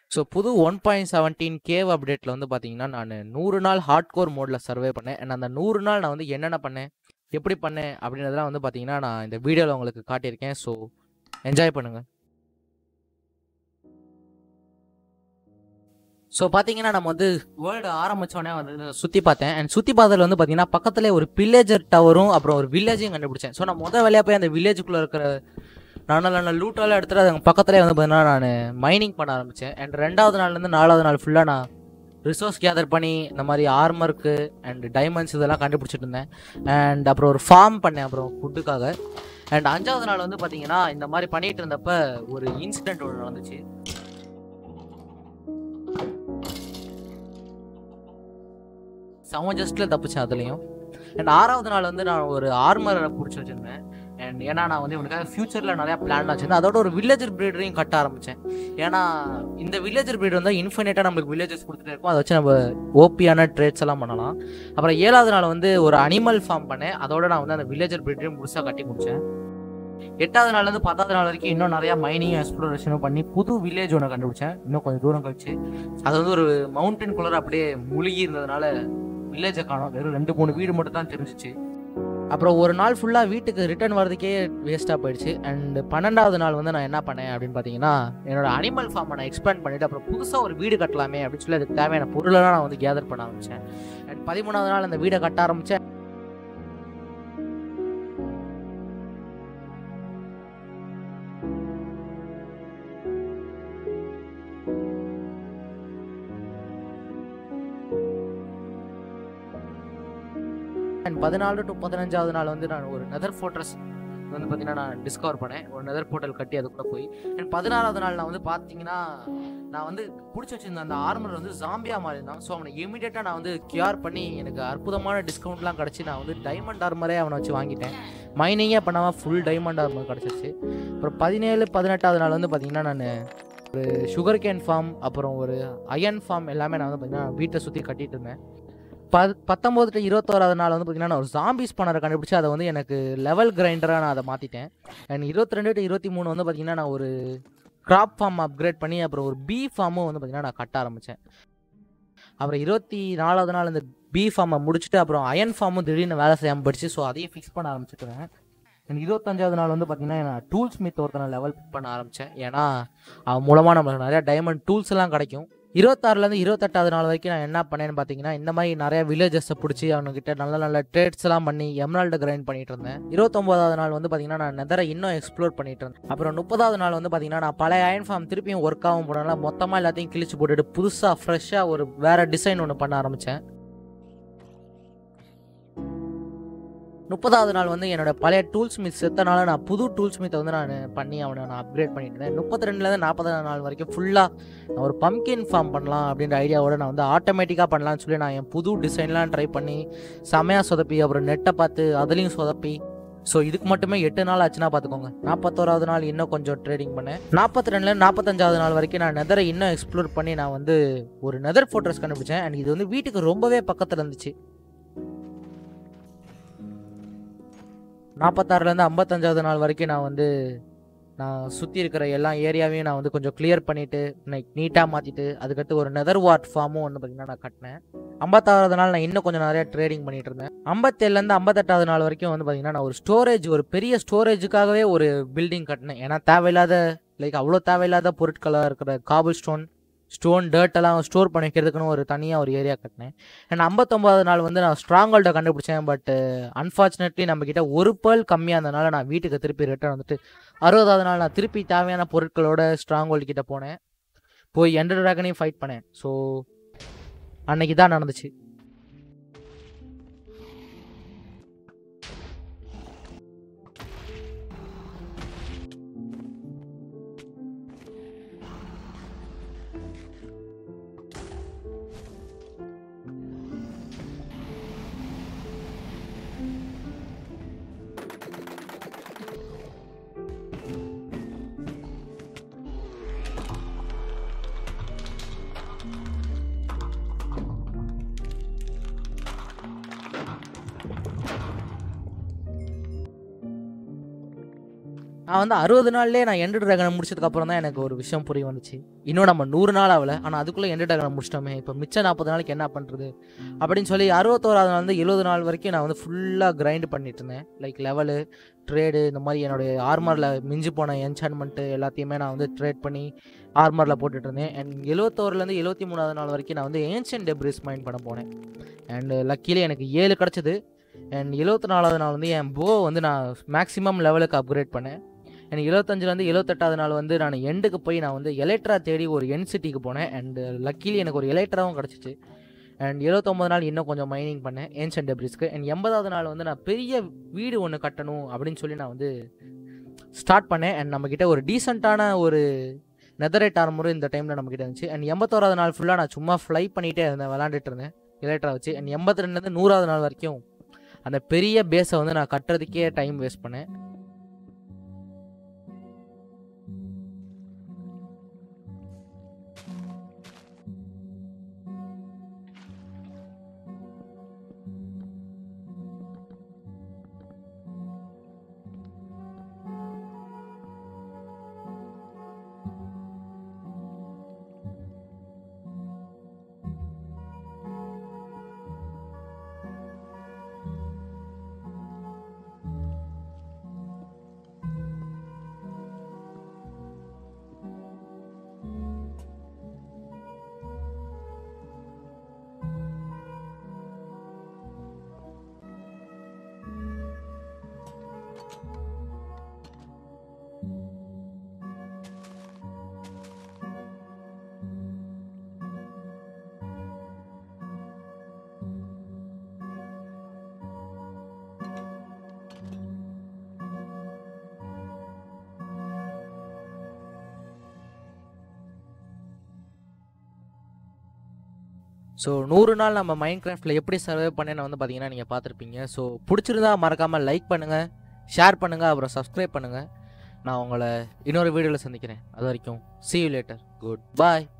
so புது one point seventeen cave அப்டேட்டில் வந்து பார்த்தீங்கன்னா நான் நூறு நாள் ஹார்ட் கோர் மோடில் சர்வே பண்ணேன் அண்ட் அந்த நூறு நாள் நான் வந்து என்னென்ன பண்ணேன் எப்படி பண்ணேன் அப்படின்றதெல்லாம் வந்து பார்த்தீங்கன்னா நான் இந்த வீடியோவில் உங்களுக்கு காட்டியிருக்கேன் ஸோ என்ஜாய் பண்ணுங்கள் ஸோ பார்த்தீங்கன்னா நம்ம வந்து வேர்ல்டு ஆரம்பித்தோடனே வந்து சுற்றி பார்த்தேன் அண்ட் சுற்றி பார்த்ததுல வந்து பார்த்தீங்கன்னா பக்கத்துலேயே ஒரு வில்லேஜர் டவரும் அப்புறம் ஒரு வில்லேஜையும் கண்டுபிடிச்சேன் ஸோ நான் முத வேலையாக போய் அந்த வில்லேஜுக்குள்ளே இருக்கிற நல்ல நல்ல லூட்டெல்லாம் எடுத்துகிட்டு அது பக்கத்துலேயே வந்து பார்த்தீங்கன்னா நான் மைனிங் பண்ண ஆரம்பித்தேன் அண்ட் ரெண்டாவது நாள்லேருந்து நாலாவது நாள் ஃபுல்லாக நான் ரிசோர்ஸ் கேதர் பண்ணி இந்த மாதிரி ஆர்மருக்கு அண்ட் டைமண்ட்ஸ் இதெல்லாம் கண்டுபிடிச்சிட்டு இருந்தேன் அண்ட் அப்புறம் ஒரு ஃபார்ம் பண்ணேன் அப்புறம் ஃபுட்டுக்காக அண்ட் அஞ்சாவது நாள் வந்து பார்த்தீங்கன்னா இந்த மாதிரி பண்ணிட்டு இருந்தப்ப ஒரு இன்சிடென்ட் ஒன்று நடந்துச்சு செவன் ஜஸ்ட்டில் தப்பிச்சேன் அதுலேயும் அண்ட் ஆறாவது நாள் வந்து நான் ஒரு ஆர்மரை பிடிச்சி வச்சுருந்தேன் அண்ட் ஏன்னா நான் வந்து இவனுக்காக ஃபியூச்சரில் நிறையா பிளான் வச்சிருந்தேன் அதோட ஒரு வில்லேஜர் பிரீடரையும் கட்ட ஆரம்பித்தேன் ஏன்னா இந்த வில்லேஜர் பிரீட் வந்து இன்ஃபினிட்டாக நம்மளுக்கு வில்லேஜஸ் கொடுத்துட்டே இருக்கும் அதை வச்சு நம்ம ஓபியான ட்ரேட்ஸ் எல்லாம் பண்ணலாம் அப்புறம் ஏழாவது நாள் வந்து ஒரு அனிமல் ஃபார்ம் பண்ணேன் அதோட நான் வந்து அந்த வில்லேஜர் பிரீடரையும் முழுசாக கட்டி முடிச்சேன் எட்டாவது நாள்லேருந்து பத்தாவது நாள் வரைக்கும் இன்னும் நிறையா மைனிங் எக்ஸ்ப்ளோரேஷனும் பண்ணி புது வில்லேஜ் ஒன்று கண்டுபிடிச்சேன் இன்னும் கொஞ்சம் தூரம் கழிச்சு அது வந்து ஒரு மவுண்டன் குளர் அப்படியே முழுகி இருந்ததுனால வில்லேஜை காணோம் வெறும் ரெண்டு மூணு வீடு மட்டும் தான் தெரிஞ்சிச்சு அப்புறம் ஒரு நாள் ஃபுல்லாக வீட்டுக்கு ரிட்டர்ன் வரதுக்கே வேஸ்ட்டாக போயிடுச்சு அண்ட் பன்னெண்டாவது நாள் வந்து நான் என்ன பண்ணேன் அப்படின்னு பார்த்தீங்கன்னா என்னோட அனிமல் ஃபார்மை நான் எக்ஸ்பேண்ட் பண்ணிவிட்டு அப்புறம் புதுசாக ஒரு வீடு கட்டலாமே அப்படின்னு சொல்லி அதுக்கு தேவையான பொருளெல்லாம் நான் வந்து கேதர் பண்ண ஆரம்பித்தேன் அண்ட் பதிமூணாவது நாள் அந்த வீடை கட்ட ஆரம்பித்தேன் அண்ட் பதினாலு டு பதினஞ்சாவது நாள் வந்து நான் ஒரு நெதர் ஃபோர்ட்ரஸ் வந்து பார்த்தீங்கன்னா நான் டிஸ்கவர் பண்ணேன் ஒரு நெதர் போர்ட்டல் கட்டி அதுக்குள்ளே போய் அண்ட் பதினாறாவது நாள் நான் வந்து பார்த்தீங்கன்னா நான் வந்து பிடிச்சி வச்சிருந்த அந்த ஆர்மர் வந்து ஜாம்பியா மாதிரி இருந்தான் ஸோ அவனை இமீடியட்டாக நான் வந்து கியூர் பண்ணி எனக்கு அற்புதமான டிஸ்கவுண்ட்லாம் கிடச்சி நான் வந்து டைமண்ட் ஆர்மரே அவனை வச்சு வாங்கிட்டேன் மைனிங்கே பண்ணாமல் ஃபுல் டைமண்ட் ஆர்மர் கிடச்சிருச்சு அப்புறம் பதினேழு பதினெட்டாவது நாள் வந்து பார்த்தீங்கன்னா நான் ஒரு சுகர் கேன் ஃபார்ம் அப்புறம் ஒரு அயன் ஃபார்ம் எல்லாமே நான் வந்து பார்த்தீங்கன்னா வீட்டை சுற்றி கட்டிட்டு இருந்தேன் ப பத்தொம்போது டு இருபத்தோராவது நாள் வந்து பார்த்தீங்கன்னா நான் ஒரு ஜாம்பிஸ் பண்ணரை கண்டுபிடிச்சி அதை வந்து எனக்கு லெவல் கிரைண்டராக நான் அதை மாற்றிட்டேன் அண்ட் இருபத்தி ரெண்டு டு இருபத்தி மூணு வந்து பார்த்தீங்கன்னா நான் ஒரு கிராப் ஃபார்ம் அப்கிரேட் பண்ணி அப்புறம் ஒரு பீ ஃபார்மும் வந்து பார்த்தீங்கன்னா நான் கட்ட ஆரம்பித்தேன் அப்புறம் இருபத்தி நாலாவது நாள் இந்த பீ ஃபார்மை முடிச்சுட்டு அப்புறம் அயன் ஃபார்மும் திடீர்னு வேலை செய்யாமல் போயிடுச்சு ஸோ அதையும் ஃபிக்ஸ் பண்ண ஆரம்பிச்சுட்டுறேன் அண்ட் இருபத்தஞ்சாவது நாள் வந்து பார்த்தீங்கன்னா நான் டூல்ஸ் மித் ஒருத்தனை லெவல் பிக் பண்ண ஆரம்பித்தேன் ஏன்னா அவன் மூலமாக நம்மளுக்கு நிறையா டைமண்ட் டூல்ஸ் எல்லாம் கிடைக்கும் இருபத்தாறுலேருந்து இருபத்தெட்டாவது நாள் வரைக்கும் நான் என்ன பண்ணேன்னு பார்த்தீங்கன்னா இந்த மாதிரி நிறைய வில்லேஜஸை பிடிச்சி அவனுக்கிட்ட நல்ல நல்ல ட்ரேட்ஸ் எல்லாம் பண்ணி எம்ரால்டு கிரைண்ட் பண்ணிட்டு இருந்தேன் இருபத்தொம்போதாவது நாள் வந்து பார்த்தீங்கன்னா நான் நெதரை இன்னும் எக்ஸ்ப்ளோர் பண்ணிட்டு இருந்தேன் அப்புறம் முப்பதாவது நாள் வந்து பார்த்தீங்கன்னா நான் பழைய அயன் ஃபார்ம் திருப்பியும் ஒர்க் ஆகும் போனால மொத்தமாக எல்லாத்தையும் கிழிச்சு போட்டுட்டு புதுசாக ஃப்ரெஷ்ஷாக ஒரு வேற டிசைன் ஒன்று பண்ண ஆரம்பித்தேன் முப்பதாவது நாள் வந்து என்னோட பழைய டூல்ஸ் மித் செத்தனால நான் புது டூல்ஸ் மித்தை வந்து நான் பண்ணி அவனை நான் அப்கிரேட் பண்ணிட்டு இருந்தேன் முப்பத்தி ரெண்டுலேருந்து நாற்பதாவது நாள் வரைக்கும் ஃபுல்லாக நான் ஒரு பம்கின் ஃபார்ம் பண்ணலாம் அப்படின்ற ஐடியாவோட நான் வந்து ஆட்டோமேட்டிக்காக பண்ணலாம்னு சொல்லி நான் என் புது டிசைன்லாம் ட்ரை பண்ணி செமையாக சொதப்பி அப்புறம் நெட்டை பார்த்து அதுலேயும் சொதப்பி ஸோ இதுக்கு மட்டுமே எட்டு நாள் ஆச்சுன்னா பார்த்துக்கோங்க நாற்பத்தோராவது நாள் இன்னும் கொஞ்சம் ட்ரேடிங் பண்ணேன் நாற்பத்தி ரெண்டுலேருந்து நாற்பத்தஞ்சாவது நாள் வரைக்கும் நான் நெதரை இன்னும் எக்ஸ்ப்ளோர் பண்ணி நான் வந்து ஒரு நெதர் ஃபோட்டோஸ் கண்டுபிடிச்சேன் அண்ட் இது வந்து வீட்டுக்கு ரொம்பவே பக்கத்தில் இருந்துச்சு நாற்பத்தாறுலேருந்து ஐம்பத்தஞ்சாவது நாள் வரைக்கும் நான் வந்து நான் சுற்றி இருக்கிற எல்லா ஏரியாவையும் நான் வந்து கொஞ்சம் கிளியர் பண்ணிவிட்டு நீட்டாக மாற்றிட்டு அதுக்கடுத்து ஒரு நெதர் வாட் ஃபார்மும் வந்து பார்த்திங்கன்னா நான் கட்டினேன் ஐம்பத்தாறாவது நாள் நான் இன்னும் கொஞ்சம் நிறைய ட்ரேடிங் பண்ணிட்டு இருந்தேன் ஐம்பத்தேழுலேருந்து ஐம்பத்தெட்டாவது நாள் வரைக்கும் வந்து பார்த்திங்கன்னா நான் ஒரு ஸ்டோரேஜ் ஒரு பெரிய ஸ்டோரேஜுக்காகவே ஒரு பில்டிங் கட்டினேன் ஏன்னா தேவையில்லாத லைக் அவ்வளோ தேவையில்லாத பொருட்களாக இருக்கிற காபிள் ஸ்டோன் ஸ்டோன் டர்ட் எல்லாம் ஸ்டோர் பண்ணி வைக்கிறதுக்குன்னு ஒரு தனியாக ஒரு ஏரியா கட்டினேன் அண்ட் ஐம்பத்தொம்பதாவது நாள் வந்து நான் ஸ்ட்ராங் ஹோல்டை கண்டுபிடிச்சேன் பட் அன்ஃபார்ச்சுனேட்லி நம்மக்கிட்ட ஒரு பேர்ல் கம்மியாக இருந்தனால நான் வீட்டுக்கு திருப்பி ரிட்டர்ன் வந்துட்டு அறுபதாவது நாள் நான் திருப்பி தேவையான பொருட்களோட ஸ்ட்ராங் ஹோல்டு கிட்ட போனேன் போய் எண்டர் ட்ராகனையும் ஃபைட் பண்ணேன் ஸோ அன்னைக்கு தான் நடந்துச்சு நான் வந்து அறுபது நாள்லேயே நான் எண்டு ட்ராகனை முடிச்சதுக்கப்புறம் தான் எனக்கு ஒரு விஷயம் புரிய வந்துச்சு இன்னும் நம்ம நூறு நாள் ஆகல ஆனால் அதுக்குள்ளே எண்டு ட்ராகனை முடிச்சிட்டோமே இப்போ மிச்சம் நாற்பது நாளைக்கு என்ன பண்ணுறது அப்படின்னு சொல்லி அறுபத்தோராது நாள் வந்து எழுபது நாள் வரைக்கும் நான் வந்து ஃபுல்லாக கிரைண்ட் பண்ணிட்டு இருந்தேன் லைக் லெவலு ட்ரேடு இந்த மாதிரி என்னுடைய ஆர்மரில் மிஞ்சி போன என்சான்மெண்ட்டு எல்லாத்தையுமே நான் வந்து ட்ரேட் பண்ணி ஆர்மரில் போட்டுட்டு இருந்தேன் அண்ட் எழுபத்தோருலேருந்து எழுபத்தி மூணாவது நாள் வரைக்கும் நான் வந்து ஏன்ஷியன் டெப்ரிஸ் மைண்ட் பண்ண போனேன் அண்ட் லக்கிலே எனக்கு ஏழு கிடச்சிது அண்ட் எழுபத்தி நாலாவது நாள் வந்து என் போ வந்து நான் மேக்ஸிமம் லெவலுக்கு அப்கிரேட் பண்ணேன் எனக்கு இருபத்தஞ்சிலேருந்து எழுபத்தெட்டாவது நாள் வந்து நான் எண்டுக்கு போய் நான் வந்து எலக்ட்ரா தேடி ஒரு என் சிட்டிக்கு போனேன் அண்டு லக்கிலி எனக்கு ஒரு எலக்ட்ராவும் கிடச்சிச்சு அண்ட் இருபத்தொம்பது நாள் இன்னும் கொஞ்சம் மைனிங் பண்ணேன் ஏன்ஷியன் டெப்ரிஸ்க்கு அண்ட் எண்பதாவது நாள் வந்து நான் பெரிய வீடு ஒன்று கட்டணும் அப்படின்னு சொல்லி நான் வந்து ஸ்டார்ட் பண்ணேன் அண்ட் நம்மக்கிட்ட ஒரு டீசெண்டான ஒரு நெதரேட் ஆர்மரும் இந்த டைமில் நம்மக்கிட்ட இருந்துச்சு அண்ட் எண்பத்தோராவது நாள் ஃபுல்லாக நான் சும்மா ஃப்ளை பண்ணிகிட்டே இருந்தேன் விளாண்டுட்டு இருந்தேன் எலக்ட்ரா வச்சு அண்ட் எண்பத்தி ரெண்டுலேருந்து நூறாவது நாள் வரைக்கும் அந்த பெரிய பேஸை வந்து நான் கட்டுறதுக்கே டைம் வேஸ்ட் பண்ணேன் ஸோ நூறு நாள் நம்ம மைண்ட் கிராஃப்டில் எப்படி சர்வே பண்ணேன்னு வந்து பார்த்தீங்கன்னா நீங்கள் பார்த்துருப்பீங்க ஸோ பிடிச்சிருந்தா மறக்காமல் லைக் பண்ணுங்கள் ஷேர் பண்ணுங்கள் அப்புறம் சப்ஸ்கிரைப் பண்ணுங்கள் நான் உங்களை இன்னொரு வீடியோவில் சந்திக்கிறேன் அது வரைக்கும் see you later good bye